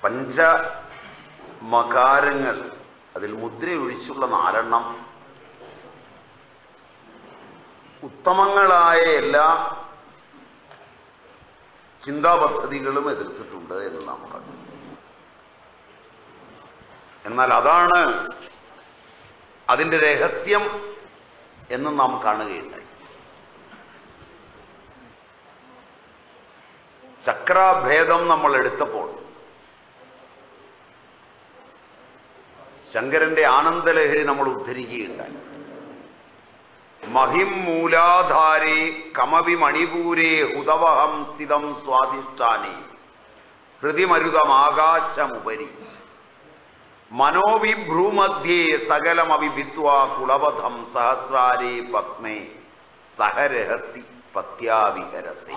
പഞ്ചമകാരങ്ങൾ അതിൽ മുദ്രയൊഴിച്ചുള്ള നാലെണ്ണം ഉത്തമങ്ങളായ എല്ലാ ചിന്താപദ്ധതികളും എതിർത്തിട്ടുണ്ട് എന്ന് നാം കണ്ടു എന്നാൽ അതാണ് അതിന്റെ രഹസ്യം എന്ന് നാം കാണുകയുണ്ടായി ചക്രാഭേദം നമ്മൾ എടുത്തപ്പോൾ ശങ്കരന്റെ ആനന്ദലഹരി നമ്മൾ ഉദ്ധരിക്കുകയുണ്ടായി മഹിം മൂലാധാരേ കമവി മണിപൂരേ ഹുതവഹം സ്ഥിതം സ്വാധിഷ്ഠാനേ ഹൃതിമരുതമാകാശമുപരി മനോവിഭ്രൂമധ്യേ സകലമവിഭിത്വാ കുളവധം സഹസ്രാരേ പത്മേ സഹരഹസി പത്യാവിഹരസി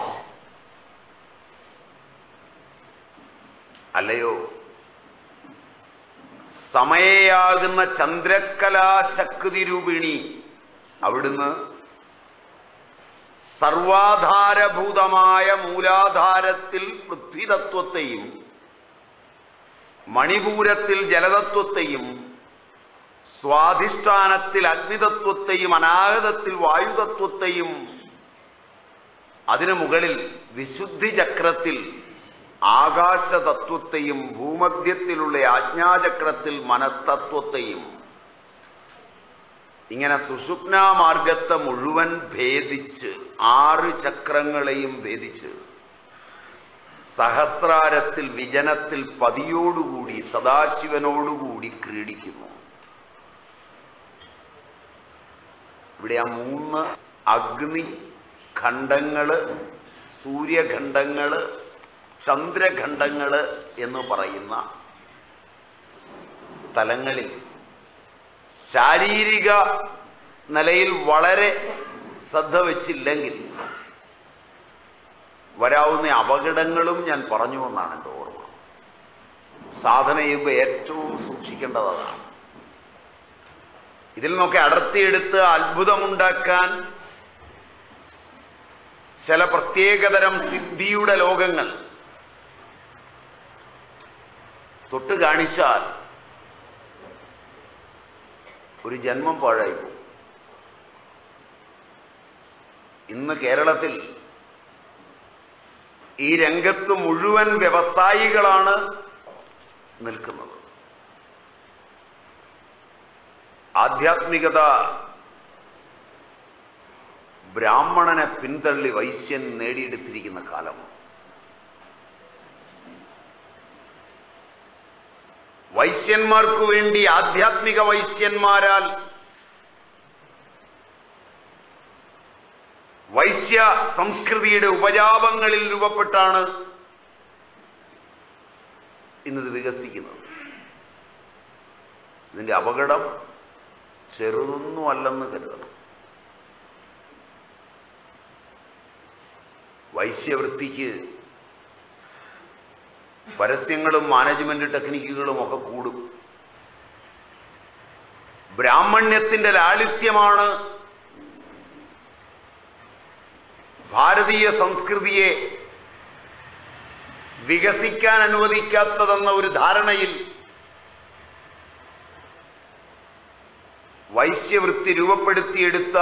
അല്ലയോ സമയയാകുന്ന ചന്ദ്രകലാശക്തി രൂപിണി അവിടുന്ന് സർവാധാരഭൂതമായ മൂലാധാരത്തിൽ പൃഥ്വിതത്വത്തെയും മണിപൂരത്തിൽ ജലതത്വത്തെയും സ്വാധിഷ്ഠാനത്തിൽ അഗ്നിതത്വത്തെയും അനാഗതത്തിൽ വായുതത്വത്തെയും അതിനു മുകളിൽ വിശുദ്ധി ചക്രത്തിൽ ആകാശതത്വത്തെയും ഭൂമധ്യത്തിലുള്ള ആജ്ഞാചക്രത്തിൽ മനസ്തത്വത്തെയും ഇങ്ങനെ സുഷുപ്നാമാർഗത്തെ മുഴുവൻ ഭേദിച്ച് ആറ് ചക്രങ്ങളെയും ഭേദിച്ച് സഹസ്രാരത്തിൽ വിജനത്തിൽ പതിയോടുകൂടി സദാശിവനോടുകൂടി ക്രീഡിക്കുന്നു ഇവിടെ ആ മൂന്ന് അഗ്നി ഖണ്ഡങ്ങള് സൂര്യഖണ്ഡങ്ങള് ചന്ദ്രഖണ്ഡങ്ങള് എന്ന് പറയുന്ന തലങ്ങളിൽ ശാരീരിക നിലയിൽ വളരെ ശ്രദ്ധ വച്ചില്ലെങ്കിൽ വരാവുന്ന അപകടങ്ങളും ഞാൻ പറഞ്ഞു എന്നാണ് എൻ്റെ ഓർമ്മ സാധന ചെയ്യുമ്പോൾ ഏറ്റവും സൂക്ഷിക്കേണ്ടത് അതാണ് ഇതിൽ നിന്നൊക്കെ അടർത്തിയെടുത്ത് അത്ഭുതമുണ്ടാക്കാൻ ചില പ്രത്യേകതരം സിദ്ധിയുടെ ലോകങ്ങൾ തൊട്ട് കാണിച്ചാൽ ഒരു ജന്മം പാഴായി പോകും ഇന്ന് കേരളത്തിൽ ഈ രംഗത്ത് മുഴുവൻ വ്യവസായികളാണ് നിൽക്കുന്നത് ആധ്യാത്മികത ബ്രാഹ്മണനെ പിന്തള്ളി വൈശ്യൻ നേടിയെടുത്തിരിക്കുന്ന കാലം വൈശ്യന്മാർക്കു വേണ്ടി ആധ്യാത്മിക വൈശ്യന്മാരാൽ വൈശ്യ സംസ്കൃതിയുടെ ഉപജാപങ്ങളിൽ രൂപപ്പെട്ടാണ് ഇന്നത് വികസിക്കുന്നത് ഇതിന്റെ അപകടം ചെറുതൊന്നുമല്ലെന്ന് കരുതണം വൈശ്യവൃത്തിക്ക് പരസ്യങ്ങളും മാനേജ്മെന്റ് ടെക്നിക്കുകളും ഒക്കെ കൂടും ബ്രാഹ്മണ്യത്തിന്റെ ലാളിത്യമാണ് ഭാരതീയ സംസ്കൃതിയെ വികസിക്കാൻ അനുവദിക്കാത്തതെന്ന ഒരു ധാരണയിൽ വൈശ്യവൃത്തി രൂപപ്പെടുത്തിയെടുത്ത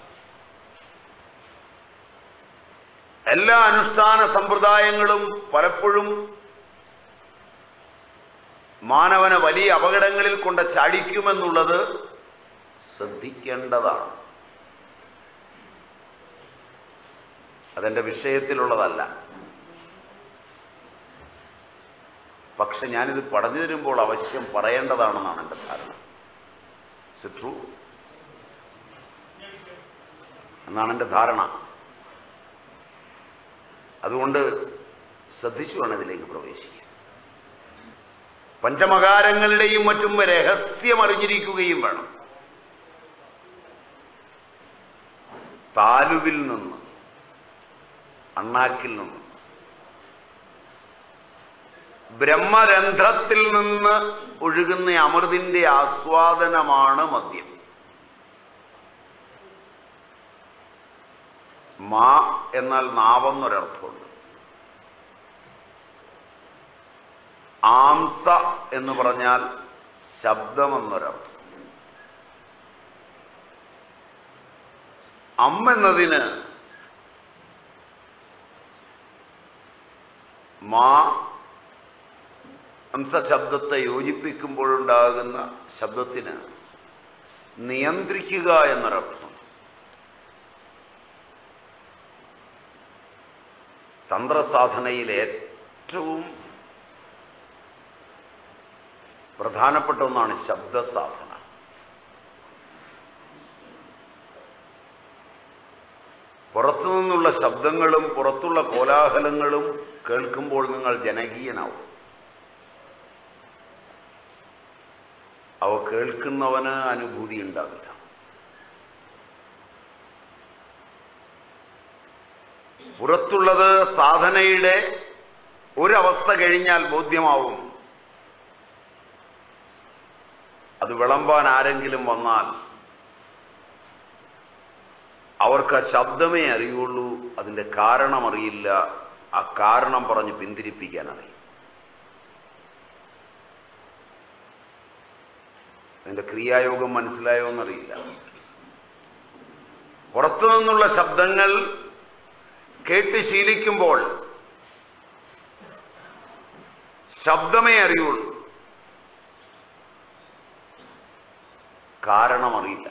എല്ലാ അനുഷ്ഠാന സമ്പ്രദായങ്ങളും പലപ്പോഴും മാനവനെ വലിയ അപകടങ്ങളിൽ കൊണ്ട് ചാടിക്കുമെന്നുള്ളത് ശ്രദ്ധിക്കേണ്ടതാണ് അതെന്റെ വിഷയത്തിലുള്ളതല്ല പക്ഷെ ഞാനിത് പറഞ്ഞു തരുമ്പോൾ അവശ്യം പറയേണ്ടതാണെന്നാണ് എൻ്റെ ധാരണ ട്രൂ എന്നാണ് എൻ്റെ ധാരണ അതുകൊണ്ട് ശ്രദ്ധിച്ചു വേണം ഇതിലേക്ക് പ്രവേശിക്കാൻ പഞ്ചമകാരങ്ങളുടെയും മറ്റും രഹസ്യം അറിഞ്ഞിരിക്കുകയും വേണം താലുവിൽ നിന്ന് അണ്ണാക്കിൽ നിന്ന് ബ്രഹ്മരന്ധ്രത്തിൽ നിന്ന് ഒഴുകുന്ന അമൃതിന്റെ ആസ്വാദനമാണ് മദ്യം മാ എന്നാൽ നാവെന്നൊരർത്ഥമുണ്ട് ആംസ എന്ന് പറഞ്ഞാൽ ശബ്ദമെന്നൊരർത്ഥം അം എന്നതിന് മാ അംസ ശബ്ദത്തെ യോജിപ്പിക്കുമ്പോഴുണ്ടാകുന്ന ശബ്ദത്തിന് നിയന്ത്രിക്കുക എന്നൊരർത്ഥം തന്ത്രസാധനയിൽ ഏറ്റവും പ്രധാനപ്പെട്ട ഒന്നാണ് ശബ്ദസാധന പുറത്തു നിന്നുള്ള ശബ്ദങ്ങളും പുറത്തുള്ള കോലാഹലങ്ങളും കേൾക്കുമ്പോൾ നിങ്ങൾ ജനകീയനാവും അവ കേൾക്കുന്നവന് അനുഭൂതി ഉണ്ടാവില്ല പുറത്തുള്ളത് സാധനയുടെ ഒരവസ്ഥ കഴിഞ്ഞാൽ ബോധ്യമാവും അത് വിളമ്പാൻ ആരെങ്കിലും വന്നാൽ അവർക്ക് ആ ശബ്ദമേ അറിയുള്ളൂ അതിന്റെ കാരണം അറിയില്ല ആ കാരണം പറഞ്ഞ് പിന്തിരിപ്പിക്കാൻ അറിയും അതിന്റെ ക്രിയായോഗം മനസ്സിലായോ എന്നറിയില്ല പുറത്തു നിന്നുള്ള ശബ്ദങ്ങൾ കേട്ട് ശീലിക്കുമ്പോൾ ശബ്ദമേ അറിയുള്ളൂ കാരണം അറിയില്ല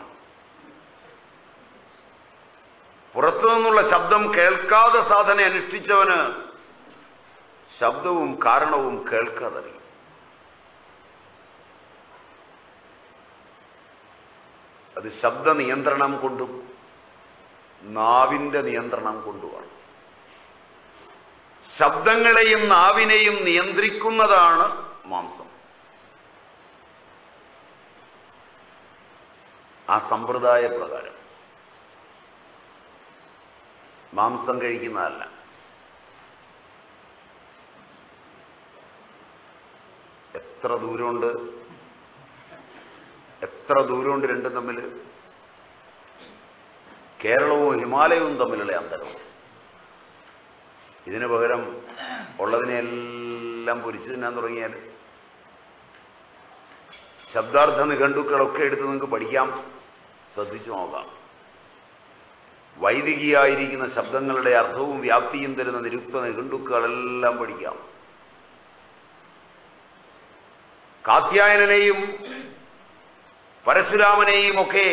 പുറത്തു നിന്നുള്ള ശബ്ദം കേൾക്കാതെ സാധന അനുഷ്ഠിച്ചവന് ശബ്ദവും കാരണവും കേൾക്കാതറിയും അത് ശബ്ദ നിയന്ത്രണം കൊണ്ടും നാവിന്റെ നിയന്ത്രണം കൊണ്ടുമാണ് ശബ്ദങ്ങളെയും നാവിനെയും നിയന്ത്രിക്കുന്നതാണ് മാംസം ആ സമ്പ്രദായ പ്രകാരം മാംസം കഴിക്കുന്നതല്ല എത്ര ദൂരമുണ്ട് എത്ര ദൂരമുണ്ട് രണ്ടും തമ്മിൽ കേരളവും ഹിമാലയവും തമ്മിലുള്ള അന്തരം ഇതിനു പകരം ഉള്ളതിനെല്ലാം പൊരിച്ചു തിന്നാൻ തുടങ്ങിയാൽ ശബ്ദാർത്ഥ നിഘണ്ടുക്കളൊക്കെ എടുത്ത് നിങ്ങൾക്ക് പഠിക്കാം ശ്രദ്ധിച്ചു നോക്കാം വൈദികിയായിരിക്കുന്ന ശബ്ദങ്ങളുടെ അർത്ഥവും വ്യാപ്തിയും തരുന്ന നിരുക്ത നിഘണ്ടുക്കളെല്ലാം പഠിക്കാം കാത്യായനെയും പരശുരാമനെയും ഒക്കെ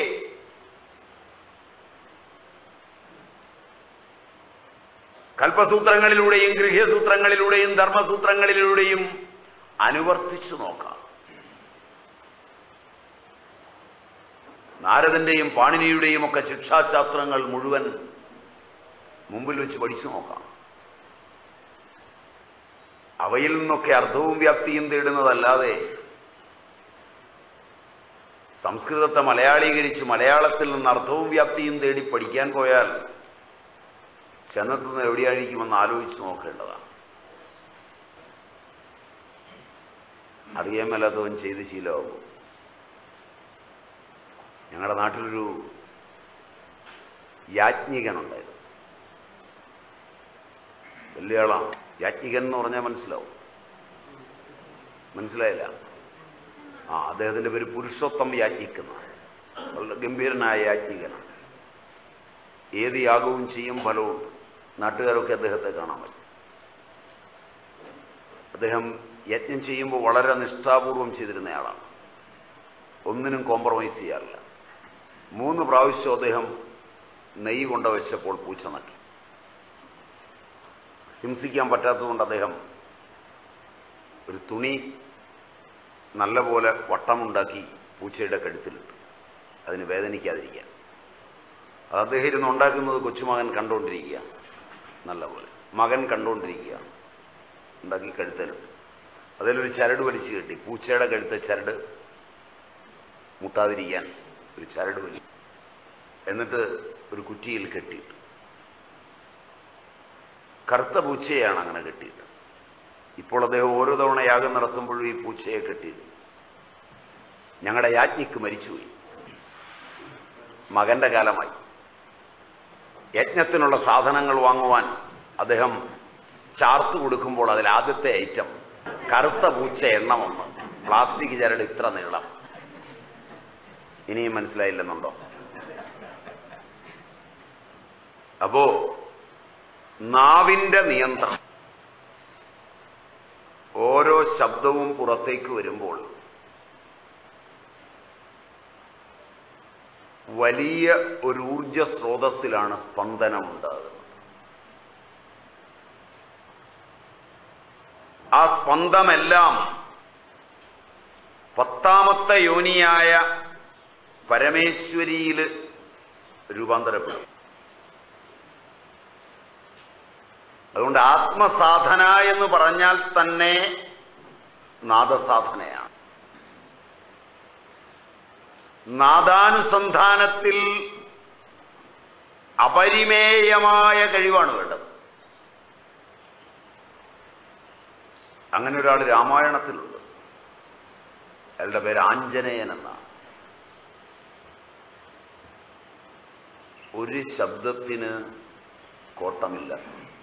കൽപ്പസൂത്രങ്ങളിലൂടെയും ഗൃഹ്യസൂത്രങ്ങളിലൂടെയും ധർമ്മസൂത്രങ്ങളിലൂടെയും അനുവർത്തിച്ചു നോക്കാം നാരദന്റെയും പാണിനിയുടെയും ഒക്കെ ശിക്ഷാശാസ്ത്രങ്ങൾ മുഴുവൻ മുമ്പിൽ വെച്ച് പഠിച്ചു നോക്കാം അവയിൽ നിന്നൊക്കെ അർത്ഥവും വ്യാപ്തിയും തേടുന്നതല്ലാതെ സംസ്കൃതത്തെ മലയാളീകരിച്ച് മലയാളത്തിൽ നിന്ന് അർത്ഥവും വ്യാപ്തിയും തേടി പഠിക്കാൻ പോയാൽ ചെന്നെത്തുന്ന എവിടെയായിരിക്കുമെന്ന് ആലോചിച്ച് നോക്കേണ്ടതാണ് അറിയാൻ മേലാത്തവൻ ചെയ്ത് ശീലമാകും ഞങ്ങളുടെ നാട്ടിലൊരു യാജ്ഞികനുണ്ടായിരുന്നു വലിയ ആളാണ് യാജ്ഞികൻ എന്ന് പറഞ്ഞാൽ മനസ്സിലാവും മനസ്സിലായില്ല ആ അദ്ദേഹത്തിന്റെ പേര് പുരുഷോത്തം യാജ്ഞിക്കുന്ന വളരെ ഗംഭീരനായ യാജ്ഞികനാണ് ഏത് യാഗവും ചെയ്യും ഫലവും നാട്ടുകാരൊക്കെ അദ്ദേഹത്തെ കാണാൻ പറ്റും അദ്ദേഹം യജ്ഞം ചെയ്യുമ്പോൾ വളരെ നിഷ്ഠാപൂർവം ചെയ്തിരുന്നയാളാണ് ഒന്നിനും കോംപ്രമൈസ് ചെയ്യാറില്ല മൂന്ന് പ്രാവശ്യം അദ്ദേഹം നെയ്യ് കൊണ്ട വെച്ചപ്പോൾ പൂച്ച നക്കി ഹിംസിക്കാൻ പറ്റാത്തതുകൊണ്ട് അദ്ദേഹം ഒരു തുണി നല്ലപോലെ വട്ടമുണ്ടാക്കി പൂച്ചയുടെ കഴുത്തിലിട്ടു അതിന് വേദനിക്കാതിരിക്കാൻ അത് അദ്ദേഹം ഇരുന്ന് ഉണ്ടാക്കുന്നത് കൊച്ചുമകൻ കണ്ടുകൊണ്ടിരിക്കുക നല്ലപോലെ മകൻ കണ്ടുകൊണ്ടിരിക്കുക ഉണ്ടാക്കി കഴുത്തലിട്ടു അതിലൊരു ചരട് വലിച്ചു കെട്ടി പൂച്ചയുടെ കഴുത്തെ ചരട് മുട്ടാതിരിക്കാൻ ഒരു ചരട് വലി എന്നിട്ട് ഒരു കുറ്റിയിൽ കെട്ടിയിട്ടു കറുത്ത പൂച്ചയാണ് അങ്ങനെ കെട്ടിയിട്ട് ഇപ്പോൾ അദ്ദേഹം ഓരോ തവണ യാഗം നടത്തുമ്പോഴും ഈ പൂച്ചയെ കെട്ടിയിട്ട് ഞങ്ങളുടെ യാജ്ഞിക്ക് മരിച്ചുപോയി മകന്റെ കാലമായി യജ്ഞത്തിനുള്ള സാധനങ്ങൾ വാങ്ങുവാൻ അദ്ദേഹം ചാർത്ത് കൊടുക്കുമ്പോൾ അതിൽ ആദ്യത്തെ ഐറ്റം കറുത്ത പൂച്ച എണ്ണം ഒന്ന് പ്ലാസ്റ്റിക് ചരട് ഇത്ര നീളം ഇനിയും മനസ്സിലായില്ലെന്നുണ്ടോ അപ്പോ നാവിന്റെ നിയന്ത്രണം ഓരോ ശബ്ദവും പുറത്തേക്ക് വരുമ്പോൾ വലിയ ഒരു ഊർജ സ്രോതസ്സിലാണ് സ്പന്ദനം ഉണ്ടാകുന്നത് ആ സ്പന്ദമെല്ലാം പത്താമത്തെ യോനിയായ പരമേശ്വരിയിൽ രൂപാന്തരപ്പെടും അതുകൊണ്ട് ആത്മസാധന എന്ന് പറഞ്ഞാൽ തന്നെ നാദസാധനയാണ് നാദാനുസന്ധാനത്തിൽ അപരിമേയമായ കഴിവാണ് വേണ്ടത് അങ്ങനെ ഒരാൾ രാമായണത്തിലുണ്ട് അയാളുടെ പേര് ആഞ്ജനേയൻ എന്നാണ് ഒരു ശബ്ദത്തിന് കോട്ടമില്ല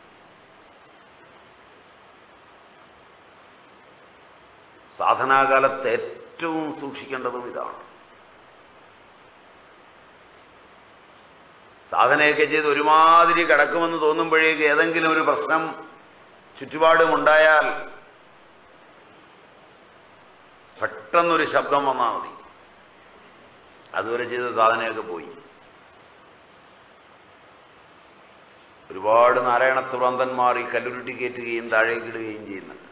സാധനാകാലത്ത് ഏറ്റവും സൂക്ഷിക്കേണ്ടതും ഇതാണ് സാധനയൊക്കെ ചെയ്ത് ഒരുമാതിരി കിടക്കുമെന്ന് തോന്നുമ്പോഴേക്ക് ഏതെങ്കിലും ഒരു പ്രശ്നം ചുറ്റുപാടും ഉണ്ടായാൽ പെട്ടെന്നൊരു ശബ്ദം വന്നാൽ മതി അതുവരെ ചെയ്ത സാധനയൊക്കെ പോയി ഒരുപാട് നാരായണത്തുറന്തന്മാർ ഈ കല്ലുരുട്ടി കയറ്റുകയും താഴേക്കിടുകയും ചെയ്യുന്നുണ്ട്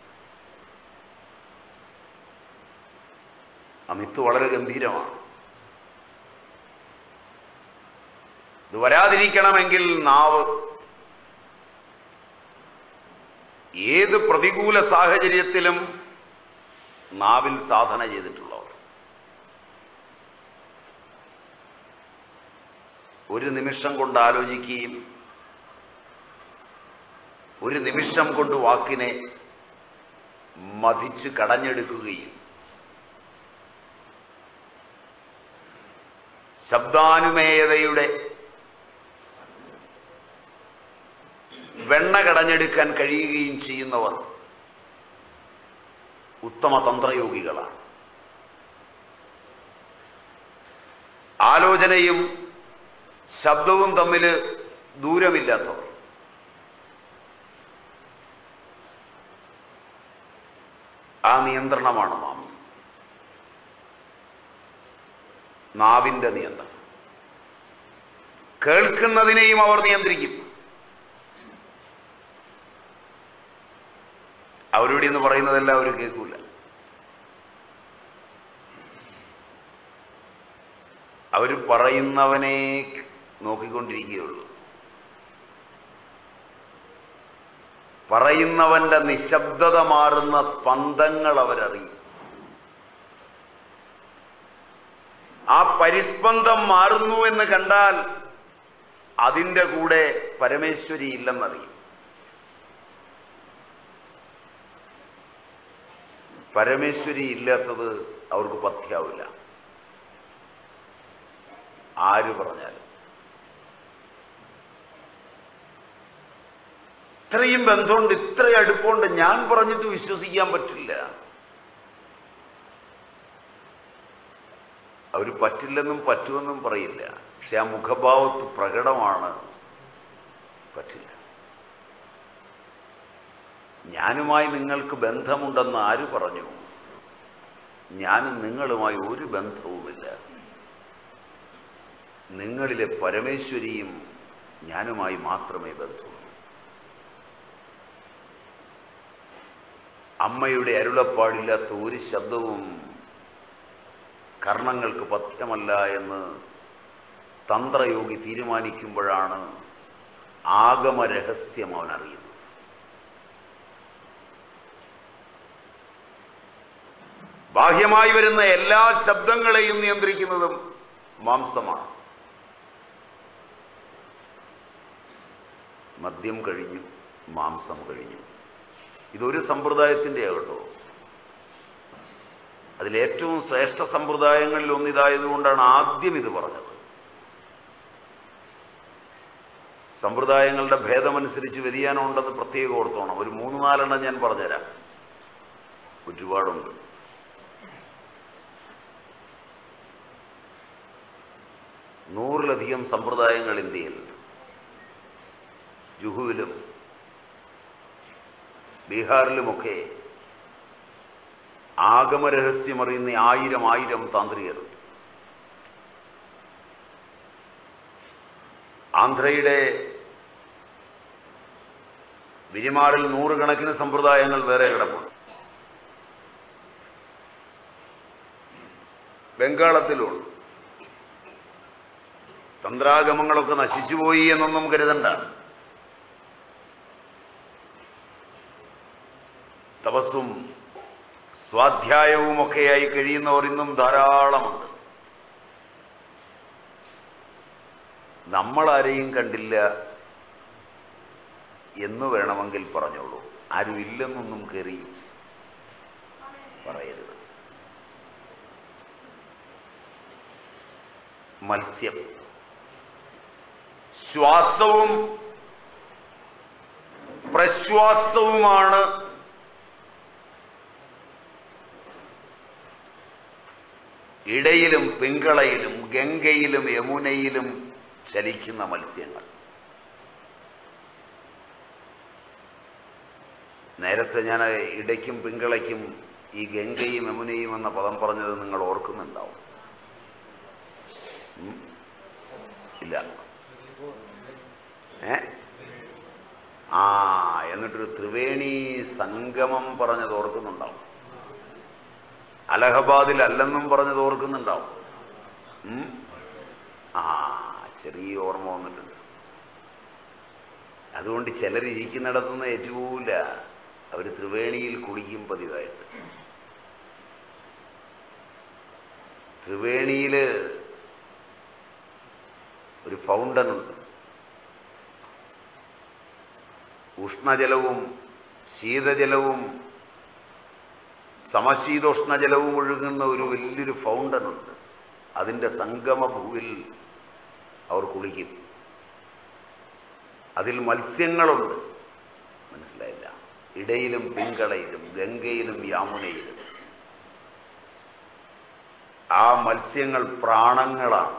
ആ മിത്ത് വളരെ ഗംഭീരമാണ് ഇത് വരാതിരിക്കണമെങ്കിൽ നാവ് ഏത് പ്രതികൂല സാഹചര്യത്തിലും നാവിൽ സാധന ചെയ്തിട്ടുള്ളവർ ഒരു നിമിഷം കൊണ്ട് ആലോചിക്കുകയും ഒരു നിമിഷം കൊണ്ട് വാക്കിനെ മതിച്ച് കടഞ്ഞെടുക്കുകയും ശബ്ദാനുമേയതയുടെ വെണ്ണ കടഞ്ഞെടുക്കാൻ കഴിയുകയും ചെയ്യുന്നവർ ഉത്തമ തന്ത്രയോഗികളാണ് ആലോചനയും ശബ്ദവും തമ്മിൽ ദൂരമില്ലാത്തവർ ആ നിയന്ത്രണമാണ് മാംസം നാവിന്റെ നിയന്ത്രണം കേൾക്കുന്നതിനെയും അവർ നിയന്ത്രിക്കും അവരോട് എന്ന് പറയുന്നതെല്ലാം അവർ കേൾക്കൂല അവർ പറയുന്നവനെ നോക്കിക്കൊണ്ടിരിക്കുകയുള്ളൂ പറയുന്നവന്റെ നിശബ്ദത മാറുന്ന സ്പന്ദങ്ങൾ അവരറിയും ആ പരിസ്പന്ദം മാറുന്നു എന്ന് കണ്ടാൽ അതിന്റെ കൂടെ പരമേശ്വരി ഇല്ലെന്നറിയും പരമേശ്വരി ഇല്ലാത്തത് അവർക്ക് പഥ്യാവില്ല ആര് പറഞ്ഞാലും ഇത്രയും ബന്ധമുണ്ട് ഇത്ര അടുപ്പമുണ്ട് ഞാൻ പറഞ്ഞിട്ട് വിശ്വസിക്കാൻ പറ്റില്ല അവർ പറ്റില്ലെന്നും പറ്റുമെന്നും പറയില്ല പക്ഷെ ആ മുഖഭാവത്ത് പ്രകടമാണ് പറ്റില്ല ഞാനുമായി നിങ്ങൾക്ക് ബന്ധമുണ്ടെന്ന് ആര് പറഞ്ഞു ഞാനും നിങ്ങളുമായി ഒരു ബന്ധവുമില്ല നിങ്ങളിലെ പരമേശ്വരിയും ഞാനുമായി മാത്രമേ ബന്ധമുള്ളൂ അമ്മയുടെ അരുളപ്പാടില്ലാത്ത ഒരു ശബ്ദവും കർണങ്ങൾക്ക് പഥ്യമല്ല എന്ന് തന്ത്രയോഗി തീരുമാനിക്കുമ്പോഴാണ് ആഗമ രഹസ്യം അവൻ അറിയുന്നത് ബാഹ്യമായി വരുന്ന എല്ലാ ശബ്ദങ്ങളെയും നിയന്ത്രിക്കുന്നതും മാംസമാണ് മദ്യം കഴിഞ്ഞു മാംസം കഴിഞ്ഞു ഇതൊരു സമ്പ്രദായത്തിൻ്റെ ആകട്ടോ അതിലേറ്റവും ശ്രേഷ്ഠ സമ്പ്രദായങ്ങളിൽ ഒന്നിതായതുകൊണ്ടാണ് ആദ്യം ഇത് പറഞ്ഞത് സമ്പ്രദായങ്ങളുടെ ഭേദമനുസരിച്ച് വ്യതിയാനം ഉണ്ടെന്ന് പ്രത്യേകം ഓർത്തോണം ഒരു മൂന്ന് നാലെണ്ണം ഞാൻ പറഞ്ഞുതരാം ഒരുപാടുണ്ട് നൂറിലധികം സമ്പ്രദായങ്ങൾ ഇന്ത്യയിലുണ്ട് ജുഹുവിലും ബീഹാറിലുമൊക്കെ ആഗമരഹസ്യമറിയുന്ന ആയിരം ആയിരം താന്ത്രികരുണ്ട് ആന്ധ്രയുടെ വിരിമാറിൽ നൂറുകണക്കിന് സമ്പ്രദായങ്ങൾ വേറെ കിടപ്പുണ്ട് ബംഗാളത്തിലുണ്ട് തന്ത്രാഗമങ്ങളൊക്കെ നശിച്ചുപോയി എന്നൊന്നും കരുതണ്ട തപസ്സും സ്വാധ്യായവുമൊക്കെയായി കഴിയുന്നവർ ഇന്നും ധാരാളമുണ്ട് നമ്മളാരെയും കണ്ടില്ല എന്ന് വേണമെങ്കിൽ പറഞ്ഞോളൂ ആരും ഇല്ലെന്നൊന്നും കയറി പറയരുത് മത്സ്യം ശ്വാസവും പ്രശ്വാസവുമാണ് ഇടയിലും പിങ്കളയിലും ഗംഗയിലും യമുനയിലും ചലിക്കുന്ന മത്സ്യങ്ങൾ നേരത്തെ ഞാൻ ഇടയ്ക്കും പിങ്കളയ്ക്കും ഈ ഗംഗയും യമുനയും എന്ന പദം പറഞ്ഞത് നിങ്ങൾ ഓർക്കുന്നുണ്ടാവും ഉം? ഇല്ല ഏ ആ എന്നിട്ടൊരു ത്രിവേണി സംഗമം പറഞ്ഞത് ഓർക്കുന്നുണ്ടാവും അലഹബാദിൽ അല്ലെന്നും പറഞ്ഞത് ഓർക്കുന്നുണ്ടാവും ഉം? ആ ചെറിയ ഓർമ്മ വന്നിട്ടുണ്ട് അതുകൊണ്ട് ചിലരിയ്ക്കുന്നിടത്തുനിന്ന് ഏറ്റുപോവില്ല അവർ ത്രിവേണിയിൽ കുളിക്കും പതിവായിട്ട് ത്രിവേണിയില് ഒരു ഫൗണ്ടനുണ്ട് ഉഷ്ണജലവും ശീതജലവും സമശീതോഷ്ണജലവും ഒഴുകുന്ന ഒരു വലിയൊരു ഫൗണ്ടനുണ്ട് അതിൻ്റെ സംഗമഭൂവിൽ അവർ കുളിക്കും അതിൽ മത്സ്യങ്ങളുണ്ട് മനസ്സിലായില്ല ഇടയിലും പിങ്കളയിലും ഗംഗയിലും യാമുനയിലും ആ മത്സ്യങ്ങൾ പ്രാണങ്ങളാണ്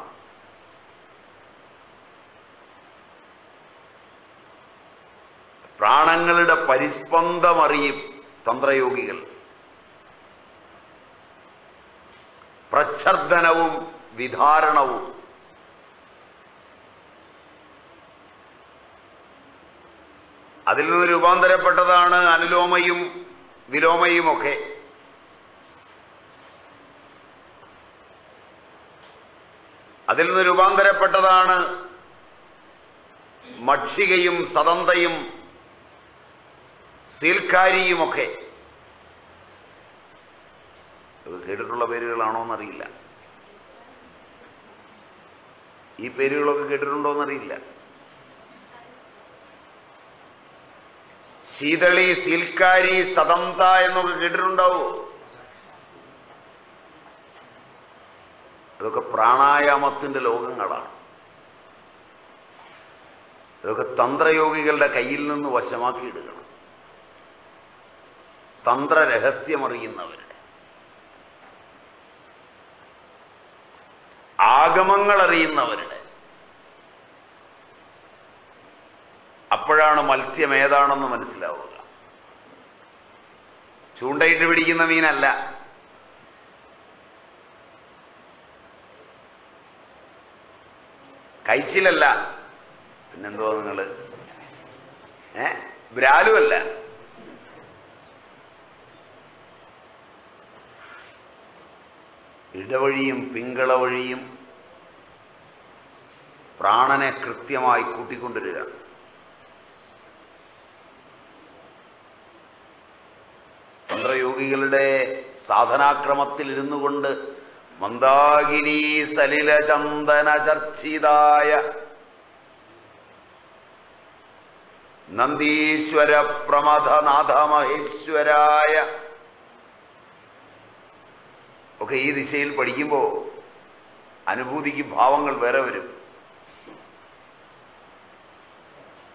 പ്രാണങ്ങളുടെ പരിസ്പന്ദമറിയും തന്ത്രയോഗികൾ പ്രച്ഛർദ്ദനവും വിധാരണവും അതിൽ നിന്ന് രൂപാന്തരപ്പെട്ടതാണ് അനുലോമയും വിലോമയുമൊക്കെ അതിൽ നിന്ന് രൂപാന്തരപ്പെട്ടതാണ് മക്ഷികയും സതന്തയും സീൽക്കാരിയുമൊക്കെ ഇത് കേട്ടിട്ടുള്ള പേരുകളാണോ എന്നറിയില്ല ഈ പേരുകളൊക്കെ കേട്ടിട്ടുണ്ടോ എന്നറിയില്ല ശീതളി സീൽക്കാരി സതന്ത എന്നൊക്കെ കേട്ടിട്ടുണ്ടാവോ അതൊക്കെ പ്രാണായാമത്തിന്റെ ലോകങ്ങളാണ് ഇതൊക്കെ തന്ത്രയോഗികളുടെ കയ്യിൽ നിന്ന് വശമാക്കിയെടുക്കണം തന്ത്രരഹസ്യമറിയുന്നവരുടെ ആഗമങ്ങൾ അറിയുന്നവരുടെ അപ്പോഴാണ് മത്സ്യം ഏതാണെന്ന് മനസ്സിലാവുക ചൂണ്ടയിട്ട് പിടിക്കുന്ന മീനല്ല കഴിച്ചിലല്ല പിന്നെന്തോ നിങ്ങൾ ഏ ബ്രാലുമല്ല ഇടവഴിയും പിങ്കള വഴിയും പ്രാണനെ കൃത്യമായി കൂട്ടിക്കൊണ്ടുവരിക തന്ത്രയോഗികളുടെ സാധനാക്രമത്തിൽ ഇരുന്നു കൊണ്ട് മന്ദാകിനി സലില ചന്ദന ചർച്ചിതായ നന്ദീശ്വര പ്രമഥനാഥ മഹേശ്വരായ ഒക്കെ ഈ ദിശയിൽ പഠിക്കുമ്പോൾ അനുഭൂതിക്ക് ഭാവങ്ങൾ വേറെ വരും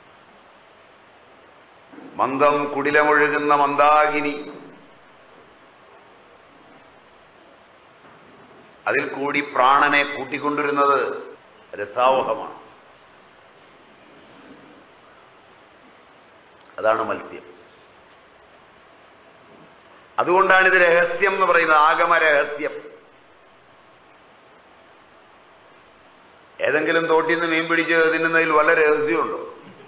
മന്ദം കുടിലമൊഴുകുന്ന മന്ദാകിനി അതിൽ കൂടി പ്രാണനെ കൂട്ടിക്കൊണ്ടിരുന്നത് രസാവഹമാണ് അതാണ് മത്സ്യം അതുകൊണ്ടാണ് ഇത് രഹസ്യം എന്ന് പറയുന്നത് ആഗമ രഹസ്യം ഏതെങ്കിലും തോട്ടിൽ നിന്ന് മീൻ പിടിച്ച് തിന്നുന്നതിൽ വല്ല രഹസ്യമുണ്ടോ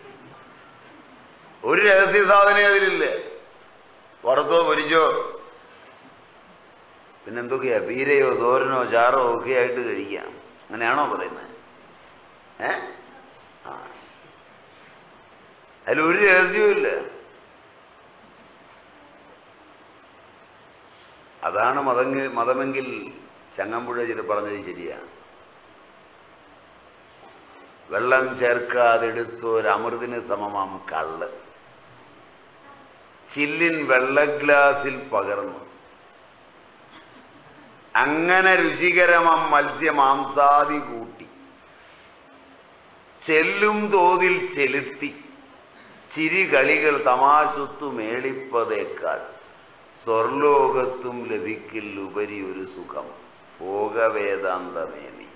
ഒരു രഹസ്യ സാധനം അതിലില്ല വറുത്തോ പൊരിച്ചോ പിന്നെന്തൊക്കെയാ പീരയോ തോരനോ ചാറോ ഒക്കെ ആയിട്ട് കഴിക്കാം അങ്ങനെയാണോ പറയുന്നത് ഏ ആ അതിലൊരു രഹസ്യവുമില്ല അതാണ് മതങ്ങ് മതമെങ്കിൽ ചങ്ങമ്പുഴ ചില പറഞ്ഞത് ശരിയാണ് വെള്ളം ചേർക്കാതെടുത്തൊരു അമൃതിന് സമമാം കള്ള് ചില്ലിൻ വെള്ള ഗ്ലാസിൽ പകർന്നു അങ്ങനെ രുചികരമാം മത്സ്യമാംസാദി കൂട്ടി ചെല്ലും തോതിൽ ചെലുത്തി ചിരികളികൾ തമാശത്തു മേളിപ്പതേക്കാൾ സ്വർലോകത്തും ലഭിക്കിൽ ഉപരി ഒരു സുഖം ഭോഗവേദാന്തമേനി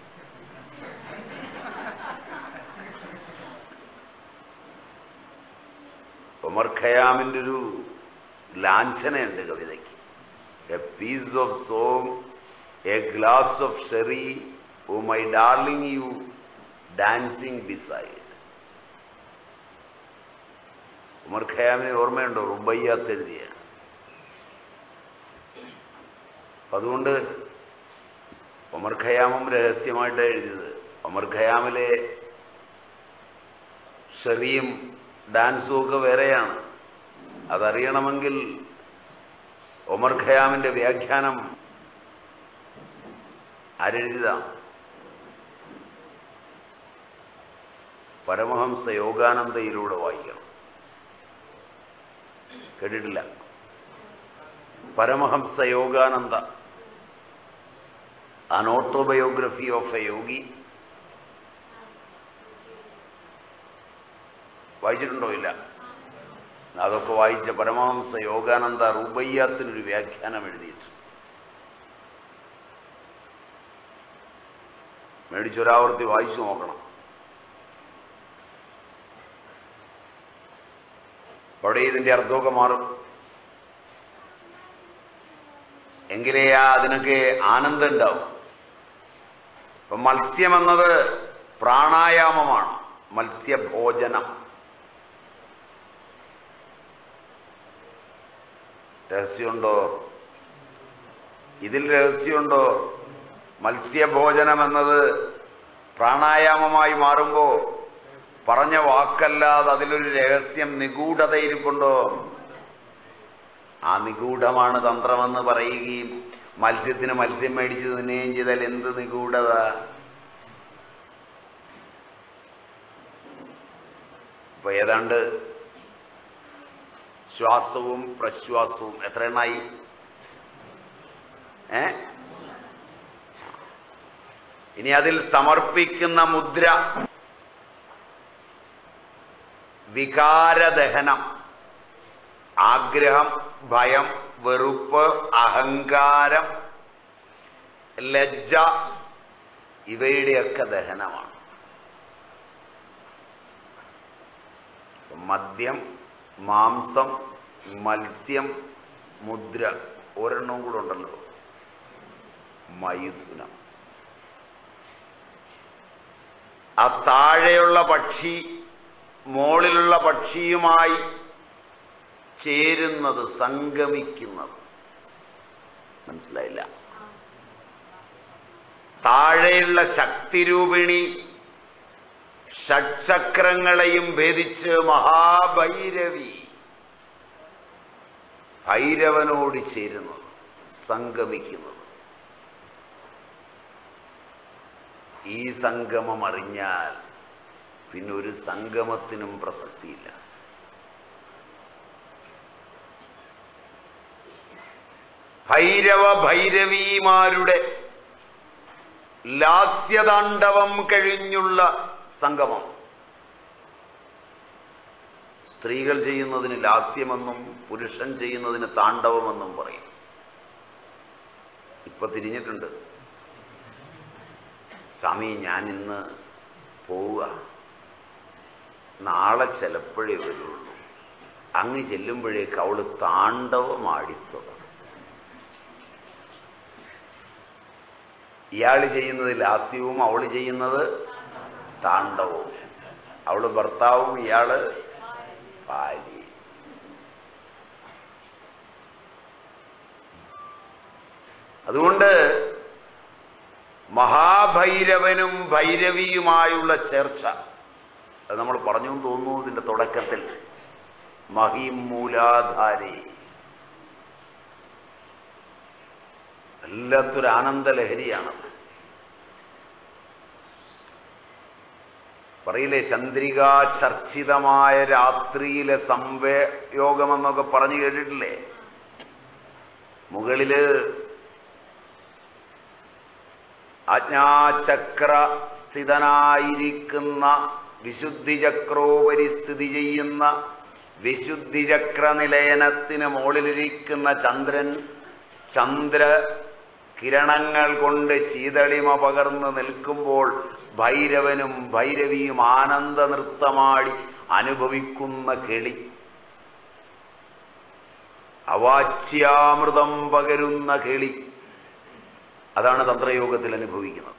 ഒമർ ഖയാമിൻ്റെ ഒരു ലാഞ്ചനയുണ്ട് കവിതയ്ക്ക് a piece of song a glass of sherry oh my darling you dancing beside Omar ഖയാമിനെ ഓർമ്മയുണ്ടോ റുബയ്യാത്ത് എഴുതിയ അപ്പൊ അതുകൊണ്ട് ഒമർ ഖയാമും രഹസ്യമായിട്ട് എഴുതിയത് ഒമർ ഖയാമിലെ ഷെറിയും ഡാൻസും ഒക്കെ വേറെയാണ് അതറിയണമെങ്കിൽ ഒമർ ഖയാമിന്റെ വ്യാഖ്യാനം ആരെഴുതിയതാണ് പരമഹംസ യോഗാനന്ദയിലൂടെ വായിക്കണം കേട്ടിട്ടില്ല Paramahansa Yogananda an autobiography of a yogi വായിച്ചിട്ടുണ്ടോ ഇല്ല അതൊക്കെ വായിച്ച പരമഹംസ യോഗാനന്ദ റുബയ്യാത്തിനൊരു വ്യാഖ്യാനം എഴുതിയിട്ടുണ്ട് മേടിച്ചൊരാവർത്തി വായിച്ചു നോക്കണം അവിടെ ഇതിന്റെ അർത്ഥമൊക്കെ മാറും എങ്കിലേ ആ അതിനൊക്കെ ആനന്ദം ഉണ്ടാവും ഇപ്പൊ മത്സ്യം എന്നത് പ്രാണായാമമാണ് മത്സ്യഭോജനം രഹസ്യമുണ്ടോ ഇതിൽ രഹസ്യമുണ്ടോ മത്സ്യഭോജനം എന്നത് പ്രാണായാമമായി മാറുമ്പോ പറഞ്ഞ വാക്കല്ലാതെ അതിലൊരു രഹസ്യം നിഗൂഢതയിരിപ്പുണ്ടോ ആ നിഗൂഢമാണ് തന്ത്രമെന്ന് പറയുകയും മത്സ്യത്തിന് മത്സ്യം മേടിച്ച് തിന്നുകയും ചെയ്താൽ എന്ത് നിഗൂഢത ഇപ്പൊ ഏതാണ്ട് ശ്വാസവും പ്രശ്വാസവും എത്ര എണ്ണായി ഏ ഇനി അതിൽ സമർപ്പിക്കുന്ന മുദ്ര വികാരദഹനം ആഗ്രഹം ഭയം വെറുപ്പ് അഹങ്കാരം ലജ്ജ ഇവയുടെയൊക്കെ ദഹനമാണ് മദ്യം മാംസം മത്സ്യം മുദ്ര ഒരെണ്ണവും കൂടെ ഉണ്ടല്ലോ മൈഥുനം ആ താഴെയുള്ള പക്ഷി മോളിലുള്ള പക്ഷിയുമായി ചേരുന്നത് സംഗമിക്കുന്നത് മനസ്സിലായില്ല താഴെയുള്ള ശക്തിരൂപിണി ഷഡ്ചക്രങ്ങളെയും ഭേദിച്ച് മഹാഭൈരവി ഭൈരവനോട് ചേരുന്നത് സംഗമിക്കുന്നത് ഈ സംഗമം അറിഞ്ഞാൽ പിന്നെ ഒരു സംഗമത്തിനും പ്രസക്തിയില്ല ഭൈരവ ഭൈരവീമാരുടെ ലാസ്യതാണ്ഡവം കഴിഞ്ഞുള്ള സംഗമം സ്ത്രീകൾ ചെയ്യുന്നതിന് ലാസ്യമെന്നും പുരുഷൻ ചെയ്യുന്നതിന് താണ്ഡവമെന്നും പറയും ഇപ്പൊ തിരിഞ്ഞിട്ടുണ്ട് സ്വാമി ഞാൻ ഇന്ന് പോവുക നാളെ ചിലപ്പോഴേ വരുള്ളൂ അങ്ങ് ചെല്ലുമ്പോഴേക്ക് അവള് താണ്ഡവമാടിത്തുടങ്ങും ഇയാൾ ചെയ്യുന്നത് ലാസ്യവും അവള് ചെയ്യുന്നത് താണ്ഡവവും അവള് ഭർത്താവും ഇയാള് ഭാര്യ അതുകൊണ്ട് മഹാഭൈരവനും ഭൈരവിയുമായുള്ള ചേർച്ച അത് നമ്മൾ പറഞ്ഞു തോന്നുന്നു ഇതിന്റെ തുടക്കത്തിൽ മഹിം മൂലാധാരി വല്ലാത്തൊരു ആനന്ദലഹരിയാണത് പറയില്ലേ ചന്ദ്രികാ ചർച്ചിതമായ രാത്രിയിലെ സംവേയോഗമെന്നൊക്കെ പറഞ്ഞു കേട്ടിട്ടില്ലേ മുകളില് ആജ്ഞാചക്ര സ്ഥിതനായിരിക്കുന്ന വിശുദ്ധി ചക്രോപരി സ്ഥിതി ചെയ്യുന്ന വിശുദ്ധി ചക്ര നിലയനത്തിന് മുകളിലിരിക്കുന്ന ചന്ദ്രൻ ചന്ദ്ര കിരണങ്ങൾ കൊണ്ട് ശീതളിമ പകർന്ന് നിൽക്കുമ്പോൾ ഭൈരവനും ഭൈരവിയും ആനന്ദ നൃത്തമാടി അനുഭവിക്കുന്ന കിളി അവാച്യാമൃതം പകരുന്ന കിളി അതാണ് തന്ത്രയോഗത്തിൽ അനുഭവിക്കുന്നത്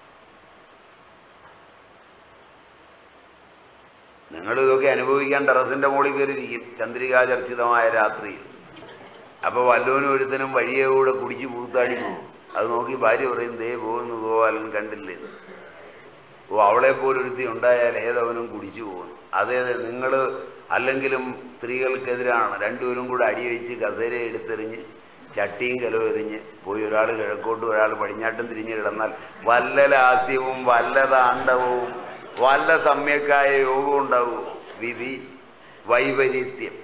നിങ്ങൾ ഇതൊക്കെ അനുഭവിക്കാൻ ടെറസിന്റെ മുകളിൽ കയറിയിരിക്കും ചന്ദ്രികാചർച്ചിതമായ രാത്രിയിൽ അപ്പൊ വല്ലവനും ഒരുത്തനും വഴിയെ കൂടെ കുടിച്ചു പൂത്താടി പോകും അത് നോക്കി ഭാര്യ പറയും ദേ പോകുന്നു ഗോപാലൻ കണ്ടില്ലേ ഓ അവളെ പോലൊരുത്തി ഉണ്ടായാൽ ഏതവനും കുടിച്ചു പോകുന്നു അതേ നിങ്ങൾ അല്ലെങ്കിലും സ്ത്രീകൾക്കെതിരാണ് രണ്ടുപേരും കൂടെ അടിവെച്ച് കസേര എടുത്തെറിഞ്ഞ് ചട്ടിയും കലവെറിഞ്ഞ് പോയി ഒരാൾ കിഴക്കോട്ടും ഒരാൾ പടിഞ്ഞാട്ടും തിരിഞ്ഞ് കിടന്നാൽ വല്ല ലാസ്യവും വല്ല താണ്ഡവവും വല്ല സമ്യക്കായ യോഗവും ഉണ്ടാവും വിധി വൈപരീത്യം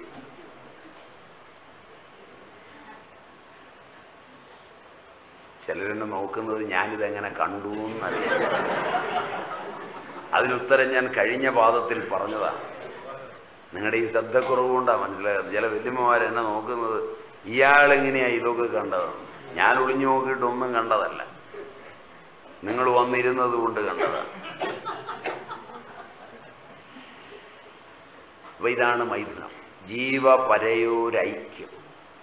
ചിലരെന്നെ നോക്കുന്നത് ഞാനിതെങ്ങനെ കണ്ടു എന്നറിയാം അതിനുത്തരം ഞാൻ കഴിഞ്ഞ പാദത്തിൽ പറഞ്ഞതാണ് നിങ്ങളുടെ ഈ ശ്രദ്ധക്കുറവ് കൊണ്ടാണ് മനസ്സിലായത് ചില വല്യമ്മമാരെന്നെ നോക്കുന്നത് ഇയാളെങ്ങനെയാ ഇതൊക്കെ കണ്ടത് ഞാൻ ഒളിഞ്ഞു നോക്കിയിട്ട് ഒന്നും കണ്ടതല്ല നിങ്ങൾ വന്നിരുന്നത് കൊണ്ട് കണ്ടതാണ് അപ്പൊ ഇതാണ് മൈഥുനം ജീവപരയോരൈക്യം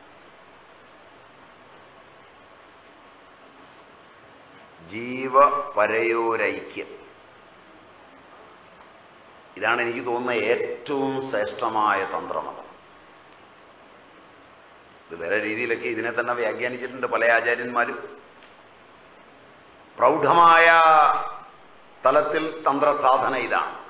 ജീവപരയോരൈക്യം ഇതാണ് എനിക്ക് തോന്നുന്ന ഏറ്റവും ശ്രേഷ്ഠമായ തന്ത്രമതം ഇത് വേറെ രീതിയിലൊക്കെ ഇതിനെ തന്നെ വ്യാഖ്യാനിച്ചിട്ടുണ്ട് പല ആചാര്യന്മാരും പ്രൗഢമായ തലത്തിൽ തന്ത്രസാധന ഇതാണ്